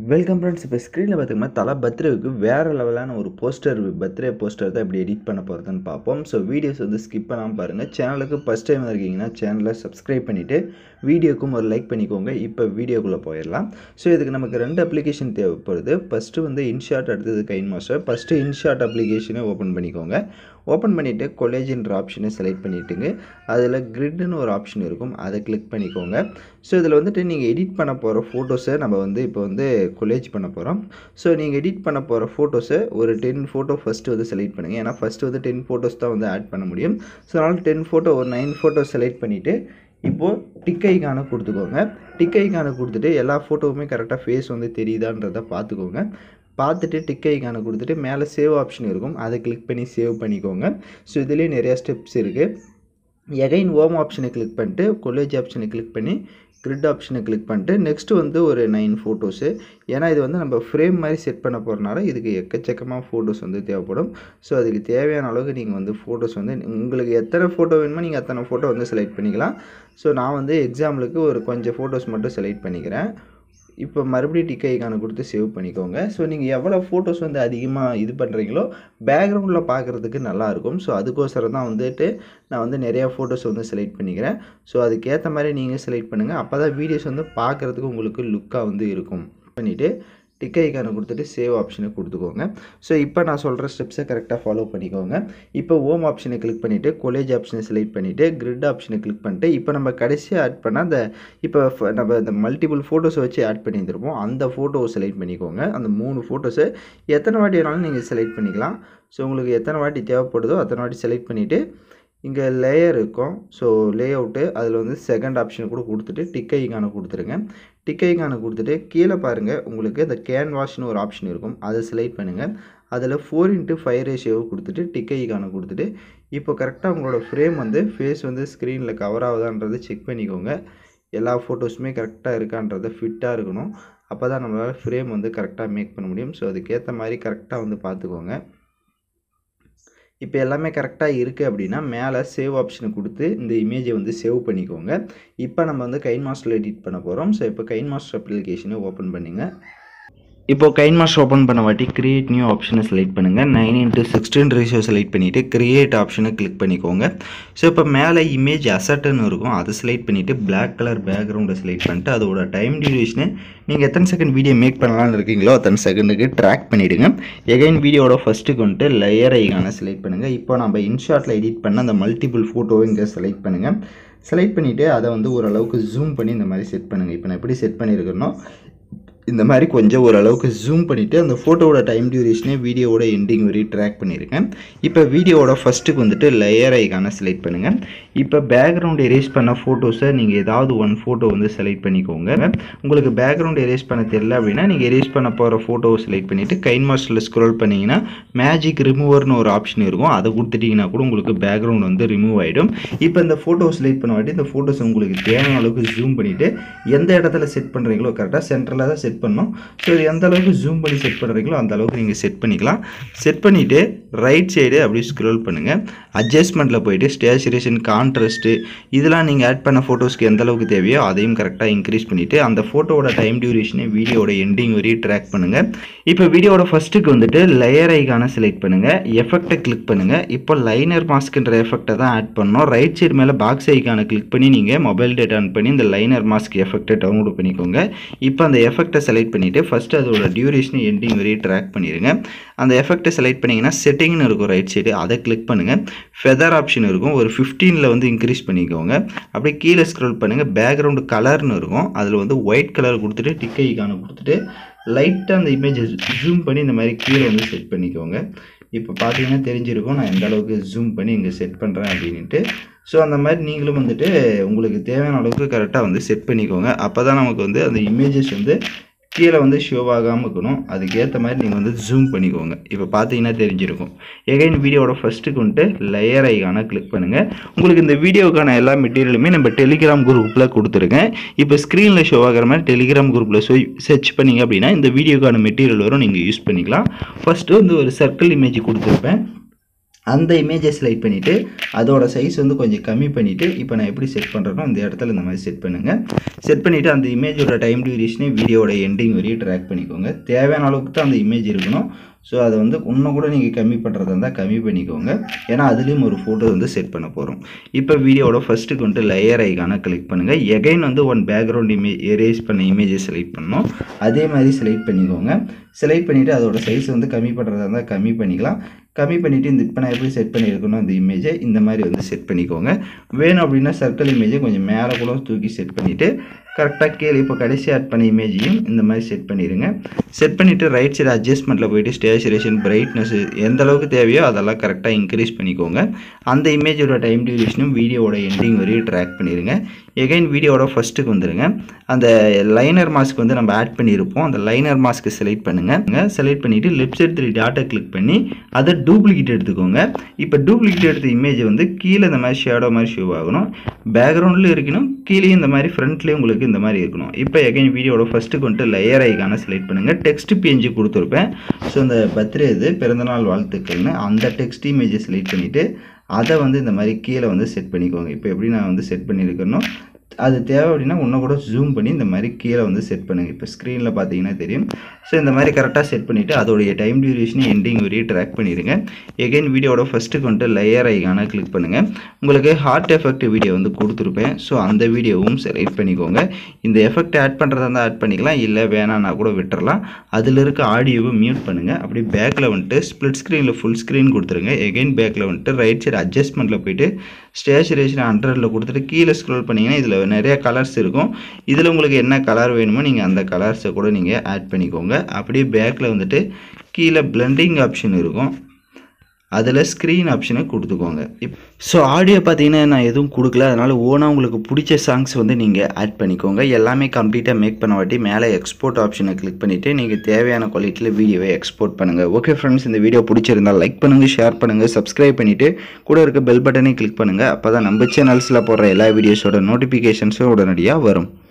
welcome friends இப்போ ஸ்க்ரீனில் பார்த்தீங்கன்னா தலை பர்த்டேவுக்கு வேறு லெவலான ஒரு போஸ்டர் பர்த்டே போஸ்டர் தான் எப்படி எடிட் பண்ண போகிறதுன்னு பார்ப்போம் ஸோ வீடியோஸ் வந்து ஸ்கிப் பண்ணாமல் பாருங்கள் சேனலுக்கு ஃபஸ்ட் டைம் இருக்கீங்கன்னா சேனலை சப்ஸ்கிரைப் பண்ணிவிட்டு வீடியோக்கும் ஒரு லைக் பண்ணிக்கோங்க இப்போ வீடியோக்குள்ளே போயிடலாம் ஸோ இதுக்கு நமக்கு ரெண்டு அப்ளிகேஷன் தேவைப்படுது ஃபஸ்ட்டு வந்து இன்ஷாட் அடுத்தது கைன் மாஸ்டர் ஃபஸ்ட்டு இன்ஷாட் அப்ளிகேஷனை ஓப்பன் பண்ணிக்கோங்க ஓப்பன் பண்ணிவிட்டு கொலேஜின்ற ஆப்ஷனை செலக்ட் பண்ணிவிட்டுங்க அதில் கிரிட்னு ஒரு ஆப்ஷன் இருக்கும் அதை கிளிக் பண்ணிக்கோங்க ஸோ இதில் வந்துட்டு நீங்கள் எடிட் பண்ண போகிற ஃபோட்டோஸை நம்ம வந்து இப்போ வந்து கொலேஜ் பண்ண போகிறோம் ஸோ நீங்கள் எடிட் பண்ண போகிற ஃபோட்டோஸை ஒரு டென் ஃபோட்டோ ஃபஸ்ட்டு வந்து செலக்ட் பண்ணுங்கள் ஏன்னா ஃபஸ்ட்டு வந்து டென் ஃபோட்டோஸ் தான் வந்து ஆட் பண்ண முடியும் ஸோ அதனால் டென் ஃபோட்டோ ஒரு நைன் ஃபோட்டோ செலக்ட் பண்ணிவிட்டு இப்போது டிக் ஐக்கானை கொடுத்துக்கோங்க டிக் ஐக்கானை கொடுத்துட்டு எல்லா ஃபோட்டோவுமே கரெக்டாக ஃபேஸ் வந்து தெரியுதான்றதை பார்த்துக்கோங்க பார்த்துட்டு டிக் ஐக்கானை கொடுத்துட்டு மேலே சேவ் ஆப்ஷன் இருக்கும் அதை கிளிக் பண்ணி சேவ் பண்ணிக்கோங்க ஸோ இதுலேயே நிறையா ஸ்டெப்ஸ் இருக்குது எகைன் ஓம் ஆப்ஷனை கிளிக் பண்ணிட்டு கொலேஜ் ஆப்ஷனை கிளிக் பண்ணி கிரிட் ஆப்ஷனை கிளிக் பண்ணிட்டு நெக்ஸ்ட்டு வந்து ஒரு நைன் ஃபோட்டோஸு ஏன்னா இது வந்து நம்ம ஃப்ரேம் மாதிரி செட் பண்ண போகிறனால இதுக்கு எக்கச்சக்கமாக ஃபோட்டோஸ் வந்து தேவைப்படும் ஸோ அதுக்கு தேவையான அளவுக்கு நீங்கள் வந்து ஃபோட்டோஸ் வந்து உங்களுக்கு எத்தனை ஃபோட்டோ வேணுமோ நீங்கள் அத்தனை ஃபோட்டோ வந்து செலக்ட் பண்ணிக்கலாம் ஸோ நான் வந்து எக்ஸாம்பிளுக்கு ஒரு கொஞ்சம் ஃபோட்டோஸ் மட்டும் செலக்ட் பண்ணிக்கிறேன் இப்போ மறுபடியும் டிக் ஐக்கானை கொடுத்து சேவ் பண்ணிக்கோங்க ஸோ நீங்கள் எவ்வளோ ஃபோட்டோஸ் வந்து அதிகமாக இது பண்ணுறீங்களோ பேக்ரவுண்டில் பார்க்குறதுக்கு நல்லாயிருக்கும் ஸோ அதுக்கோசரம் தான் வந்துட்டு நான் வந்து நிறையா ஃபோட்டோஸ் வந்து செலக்ட் பண்ணிக்கிறேன் ஸோ அதுக்கேற்ற மாதிரி நீங்கள் செலக்ட் பண்ணுங்கள் அப்போ தான் வீடியோஸ் வந்து பார்க்குறதுக்கு உங்களுக்கு லுக்காக வந்து இருக்கும் பண்ணிவிட்டு டிக் ஐக்கானை கொடுத்துட்டு சேவ் ஆப்ஷனை கொடுத்துக்கோங்க ஸோ இப்போ நான் சொல்கிற ஸ்டெப்ஸை கரெக்டாக ஃபாலோ பண்ணிக்கோங்க இப்போ ஓம் ஆப்ஷனை கிளிக் பண்ணிவிட்டு கொலேஜ் ஆப்ஷனை செலக்ட் பண்ணிவிட்டு கிரிட் ஆப்ஷனை கிளிக் பண்ணிட்டு இப்போ நம்ம கடைசியாக ஆட் பண்ண அந்த இப்போ நம்ம இந்த மல்டிபிள் ஃபோட்டோஸை வச்சு ஆட் பண்ணியிருந்திருப்போம் அந்த ஃபோட்டோவை செலக்ட் பண்ணிக்கோங்க அந்த மூணு ஃபோட்டோஸை எத்தனை வாட்டி வேணாலும் நீங்கள் செலக்ட் பண்ணிக்கலாம் ஸோ உங்களுக்கு எத்தனை வாட்டி தேவைப்படுதோ அத்தனை வாட்டி செலக்ட் பண்ணிவிட்டு இங்கே லேயர் இருக்கும் ஸோ லே அவுட்டு அதில் வந்து செகண்ட் ஆப்ஷன் கூட கொடுத்துட்டு டிக் ஐக்கானை கொடுத்துருங்க டிக் ஐக்கானை கொடுத்துட்டு கீழே பாருங்கள் உங்களுக்கு இந்த கேன்வாஷ்னு ஒரு ஆப்ஷன் இருக்கும் அதை செலக்ட் பண்ணுங்கள் அதில் ஃபோர் இன்ட்டு ஃபைவ் ரேஷியோவை கொடுத்துட்டு டிக் ஐக்கானை கொடுத்துட்டு இப்போ கரெக்டாக உங்களோட ஃப்ரேம் வந்து ஃபேஸ் வந்து ஸ்க்ரீனில் கவர் ஆகுதான்றதை செக் பண்ணிக்கோங்க எல்லா ஃபோட்டோஸுமே கரெக்டாக இருக்கான்றதை ஃபிட்டாக இருக்கணும் அப்போ தான் நம்மளால் ஃப்ரேம் வந்து கரெக்டாக மேக் பண்ண முடியும் ஸோ அதுக்கேற்ற மாதிரி கரெக்டாக வந்து பார்த்துக்கோங்க இப்போ எல்லாமே கரெக்டாக இருக்குது அப்படின்னா மேலே சேவ் ஆப்ஷனை கொடுத்து இந்த இமேஜை வந்து சேவ் பண்ணிக்கோங்க இப்போ நம்ம வந்து கைன் மாஸ்டரில் எடிட் பண்ண போகிறோம் ஸோ இப்போ கைன் மாஸ்டர் அப்ளிகேஷனை ஓப்பன் பண்ணுங்கள் இப்போ கைன் மாஸ்டர் ஓப்பன் பண்ண வாட்டி கிரியேட் நியூ ஆப்ஷனை செலக்ட் பண்ணுங்கள் nine into sixteen ratio select பண்ணிவிட்டு கிரியேட் ஆப்ஷனை கிளிக் பண்ணிக்கோங்க ஸோ இப்போ மேலே இமேஜ் அசட்டுன்னு இருக்கும் அதை செலக்ட் பண்ணிவிட்டு பிளாக் கலர் பேக்ரவுண்டை செலக்ட் பண்ணிட்டு அதோட டைம் டியூரேஷனை நீங்கள் எத்தனை செகண்ட் வீடியோ மேக் பண்ணலாம்னு இருக்கீங்களோ அத்தனை செகண்டுக்கு ட்ராக் பண்ணிவிடுங்க எகைன் வீடியோட ஃபஸ்ட்டுக்கு வந்துட்டு லேயர் ஐக்கான செலக்ட் பண்ணுங்கள் இப்போ நம்ம இன்ஷாட்டில் எடிட் பண்ண அந்த மல்டிபிள் ஃபோட்டோவை இங்கே செலக்ட் பண்ணுங்கள் செலக்ட் பண்ணிவிட்டு அதை வந்து ஓரளவுக்கு ஜூம் பண்ணி இந்த மாதிரி செட் பண்ணுங்கள் இப்போ நான் எப்படி செட் பண்ணியிருக்கேனோ இந்த மாதிரி கொஞ்சம் ஓரளவுக்கு ஜூம் பண்ணிவிட்டு அந்த ஃபோட்டோவோட டைம் டியூரேஷனே வீடியோவோட எண்டிங் வரையும் ட்ராக் பண்ணியிருக்கேன் இப்போ வீடியோவோட ஃபஸ்ட்டுக்கு வந்துட்டு லேயர் ஐக்கான செலக்ட் பண்ணுங்கள் இப்போ பேக்ரவுண்ட் எரேஸ் பண்ண ஃபோட்டோஸை நீங்கள் ஏதாவது ஒன் ஃபோட்டோ வந்து செலக்ட் பண்ணிக்கோங்க உங்களுக்கு பேக்ரவுண்ட் எரேஸ் பண்ண தெரியல அப்படின்னா நீங்கள் எரேஸ் பண்ண போகிற ஃபோட்டோவை செலக்ட் பண்ணிவிட்டு கைன் மாஸ்டரில் ஸ்க்ரோல் பண்ணிங்கன்னா மேஜிக் ரிமூவர்னு ஒரு ஆப்ஷன் இருக்கும் அதை கொடுத்துட்டிங்கன்னா கூட உங்களுக்கு பேக்ரவுண்ட் வந்து ரிமூவ் ஆகிடும் இப்போ இந்த ஃபோட்டோ செலக்ட் பண்ண வாட்டி இந்த ஃபோட்டோஸ் உங்களுக்கு தேவையான அளவுக்கு ஜூம் பண்ணிவிட்டு எந்த இடத்துல செட் பண்ணுறீங்களோ கரெக்டாக சென்டரில் தான் செட் பண்ணணும் ஸோ இது எந்த அளவுக்கு ஜூம் பண்ணி செட் பண்ணுறீங்களோ அந்த அளவுக்கு நீங்கள் செட் பண்ணிக்கலாம் செட் பண்ணிவிட்டு ரைட் சைடு அப்படியே ஸ்க்ரோல் பண்ணுங்கள் அட்ஜஸ்ட்மெண்ட்டில் போயிட்டு ஸ்டேச்சுரேஷன் கான்ட்ராஸ்ட்டு இதெல்லாம் நீங்கள் ஆட் பண்ண ஃபோட்டோஸ்க்கு எந்த அளவுக்கு தேவையோ அதையும் கரெக்டாக இன்க்ரீஸ் பண்ணிவிட்டு அந்த ஃபோட்டோவோட டைம் டியூரேஷனை வீடியோட எண்டிங் வரையும் ட்ராக் பண்ணுங்கள் இப்போ வீடியோட ஃபஸ்ட்டுக்கு வந்துட்டு லேயர் ஐக்கான செலக்ட் பண்ணுங்கள் எஃபெக்டை கிளிக் பண்ணுங்கள் இப்போ லைனர் மாஸ்க்ன்ற எஃபெக்டை தான் ஆட் பண்ணோம் ரைட் சைடு மேலே பாக்ஸ் ஐக்கானை கிளிக் பண்ணி நீங்கள் மொபைல் டேட்டா ஆன் பண்ணி இந்த லைனர் மாஸ்க் எஃபெக்டை டவுன்லோட் பண்ணிக்கோங்க இப்போ அந்த எஃபெக்டை செலக்ட் பண்ணிவிட்டு ஃபஸ்ட்டு அதோட டியூரேஷனை எண்டிங் வரையும் ட்ராக் பண்ணிடுங்க அந்த எஃபெக்டை செலக்ட் பண்ணிங்கன்னா செட்டிங்னு இருக்கும் ரைட் சைடு அதை கிளிக் பண்ணுங்கள் ஃபெதர் ஆப்ஷன் இருக்கும் ஒரு ஃபிஃப்டீனில் வந்து இன்க்ரீஸ் பண்ணிக்கோங்க அப்படியே கீழே ஸ்க்ரோல் பண்ணுங்கள் பேக்ரவுண்டு கலர்னு இருக்கும் அதில் வந்து ஒயிட் கலர் கொடுத்துட்டு டிக் ஐக்கானை கொடுத்துட்டு லைட்டாக அந்த இமேஜை ஜூம் பண்ணி இந்த மாதிரி கீழே வந்து செட் பண்ணிக்கோங்க இப்போ பார்த்தீங்கன்னா தெரிஞ்சிருக்கும் நான் எந்த அளவுக்கு ஜூம் பண்ணி இங்கே செட் பண்ணுறேன் அப்படின்ட்டு ஸோ அந்த மாதிரி நீங்களும் வந்துட்டு உங்களுக்கு தேவையான அளவுக்கு கரெக்டாக வந்து செட் பண்ணிக்கோங்க அப்போ தான் நமக்கு வந்து அந்த இமேஜஸ் வந்து கீழே வந்து ஷோ ஆகாமல் இருக்கணும் அதுக்கேற்ற மாதிரி நீங்கள் வந்து ஜூம் பண்ணிக்கோங்க இப்போ பார்த்தீங்கன்னா தெரிஞ்சிருக்கும் எகைன் வீடியோட ஃபஸ்ட்டுக்கு வந்துட்டு லேயர் ஐக்கான கிளிக் பண்ணுங்கள் உங்களுக்கு இந்த வீடியோக்கான எல்லா மெட்டீரியலுமே நம்ம டெலிகிராம் குரூப்பில் கொடுத்துருக்கேன் இப்போ ஸ்க்ரீனில் ஷோ ஆகிற மாதிரி டெலிகிராம் குரூப்பில் ஸோ சர்ச் பண்ணிங்க அப்படின்னா இந்த வீடியோக்கான மெட்டீரியல் வரும் நீங்கள் யூஸ் பண்ணிக்கலாம் ஃபஸ்ட்டு வந்து ஒரு சர்க்கிள் இமேஜ் கொடுத்துருப்பேன் அந்த இமேஜை செலக்ட் பண்ணிவிட்டு அதோட சைஸ் வந்து கொஞ்சம் கம்மி பண்ணிவிட்டு இப்போ நான் எப்படி செட் பண்ணுறேனோ அந்த இடத்துல இந்த மாதிரி செட் பண்ணுங்கள் செட் பண்ணிவிட்டு அந்த இமேஜோட டைம் டியூரேஷனே வீடியோட எண்டிங் வரையும் ட்ராக் பண்ணிக்கோங்க தேவையான அளவுக்கு தான் அந்த இமேஜ் இருக்கணும் ஸோ அதை வந்து இன்னும் கூட நீங்கள் கம்மி பண்ணுறதா இருந்தால் கம்மி பண்ணிக்கோங்க ஏன்னா அதுலேயும் ஒரு ஃபோட்டோ வந்து செட் பண்ண போகிறோம் இப்போ வீடியோட ஃபஸ்ட்டுக்கு வந்துட்டு லேயர் ஐக்கான கிளிக் பண்ணுங்கள் எகைன் வந்து ஒன் பேக்ரவுண்ட் இமேஜ் எரேஸ் பண்ண இமேஜை செலக்ட் பண்ணணும் அதே மாதிரி செலக்ட் பண்ணிக்கோங்க செலக்ட் பண்ணிவிட்டு அதோட சைஸ் வந்து கம்மி பண்ணுறதா இருந்தால் கம்மி பண்ணிக்கலாம் கம்மி பண்ணிவிட்டு இந்த இப்போ நான் எப்படி செட் பண்ணியிருக்கணும் அந்த இமேஜை இந்த மாதிரி வந்து செட் பண்ணிக்கோங்க வேணும் அப்படின்னா சர்க்கிள் இமேஜை கொஞ்சம் மேலே கூட தூக்கி செட் பண்ணிவிட்டு கரெக்டாக கீழே இப்போ கடைசி ஆட் பண்ண இமேஜையும் இந்த மாதிரி செட் பண்ணிடுங்க செட் பண்ணிவிட்டு ரைட் சைடு அட்ஜஸ்ட்மெண்ட்டில் போயிட்டு ஸ்டேச்சுரேஷன் பிரைட்னஸ் எந்த அளவுக்கு தேவையோ அதெல்லாம் கரெக்டாக இன்க்ரீஸ் பண்ணிக்கோங்க அந்த இமேஜோட டைம் டியூரேஷனும் வீடியோவோட எண்டிங் வரையும் ட்ராக் பண்ணிடுங்க எகைன் வீடியோட ஃபஸ்ட்டுக்கு வந்துடுங்க அந்த லைனர் மாஸ்க் வந்து நம்ம ஆட் பண்ணியிருப்போம் அந்த லைனர் மாஸ்க்கு செலக்ட் பண்ணுங்கள் செலக்ட் பண்ணிவிட்டு லெஃப்ட் சைடு த்ரீ டாட்டை கிளிக் பண்ணி அதை டூப்ளிகேட் எடுத்துக்கோங்க இப்போ டூப்ளிகேட் எடுத்த இமேஜ் வந்து கீழே இந்த மாதிரி ஷேடோ மாதிரி ஷோ ஆகணும் பேக்ரவுண்ட்லேயும் இருக்கணும் கீழே இந்த மாதிரி ஃப்ரண்ட்லேயும் உங்களுக்கு இந்த மாதிரி இருக்கணும் இப்போ எகைன் வீடியோட ஃபஸ்ட்டுக்கு வந்துட்டு லேயர் ஐக்கான செலக்ட் பண்ணுங்கள் டெக்ஸ்ட் பேஜ் கொடுத்துருப்பேன் ஸோ இந்த பர்த்டே இது பிறந்தநாள் வாழ்த்துக்கள்னு அந்த டெக்ஸ்ட் இமேஜை செலக்ட் பண்ணிவிட்டு அதை வந்து இந்த மாதிரி கீழே வந்து செட் பண்ணிக்கோங்க இப்போ எப்படி நான் வந்து செட் பண்ணியிருக்கேனோ அது தேவை அப்படின்னா இன்னும் கூட ஜூம் பண்ணி இந்த மாதிரி கீழே வந்து செட் பண்ணுங்கள் இப்போ ஸ்க்ரீனில் பார்த்தீங்கன்னா தெரியும் ஸோ இந்த மாதிரி கரெக்டாக செட் பண்ணிவிட்டு அதோடைய டைம் டியூரேஷனை எண்டிங் வரையும் ட்ராக் பண்ணிடுங்க எகைன் வீடியோட ஃபஸ்ட்டுக்கு வந்துட்டு லேயர் ஐக்கான கிளிக் பண்ணுங்கள் உங்களுக்கு ஹார்ட் எஃபெக்ட் வீடியோ வந்து கொடுத்துருப்பேன் ஸோ அந்த வீடியோவும் செலக்ட் பண்ணிக்கோங்க இந்த எஃபெக்ட் ஆட் பண்ணுறதா இருந்தால் ஆட் பண்ணிக்கலாம் இல்லை வேணான்னா கூட விட்டுறலாம் அதில் இருக்க ஆடியோவை மியூட் பண்ணுங்கள் அப்படி பேக்கில் வந்துட்டு ஸ்ப்ளிட் ஸ்க்ரீனில் ஃபுல் ஸ்க்ரீன் கொடுத்துருங்க எகைன் பேக்கில் வந்துட்டு ரைட் சைடு அட்ஜஸ்ட்மெண்ட்டில் போயிட்டு ஸ்டேச்சுரேஷன் ஹண்ட்ரடில் கொடுத்துட்டு கீழே ஸ்க்ரோல் பண்ணிங்கன்னா இதில் நிறைய கலர்ஸ் இருக்கும் இதில் உங்களுக்கு என்ன கலர் வேணுமோ நீங்கள் அந்த கலர்ஸை கூட நீங்கள் ஆட் பண்ணிக்கோங்க அப்படியே பேக்கில் வந்துட்டு கீழே பிளெண்டிங் ஆப்ஷன் இருக்கும் அதில் ஸ்க்ரீன் ஆப்ஷனை கொடுத்துக்கோங்க இப் ஸோ ஆடியோ பார்த்தீங்கன்னா நான் எதுவும் கொடுக்கல அதனால் ஓனாக உங்களுக்கு பிடிச்ச சாங்ஸ் வந்து நீங்கள் ஆட் பண்ணிக்கோங்க எல்லாமே கம்ப்ளீட்டாக மேக் பண்ண வாட்டி மேலே எக்ஸ்போர்ட் ஆப்ஷனை கிளிக் பண்ணிவிட்டு நீங்கள் தேவையான குவாலிட்டியில் வீடியோவை எக்ஸ்போர்ட் பண்ணுங்கள் ஓகே ஃப்ரெண்ட்ஸ் இந்த வீடியோ பிடிச்சிருந்தால் லைக் பண்ணுங்கள் ஷேர் பண்ணுங்கள் சப்ஸ்கிரைப் பண்ணிவிட்டு கூட இருக்க பெல் பட்டனை கிளிக் பண்ணுங்கள் அப்போ தான் நம்ம சேனல்ஸில் போடுற எல்லா வீடியோஸோட நோட்டிஃபிகேஷன்ஸும் உடனடியாக வரும்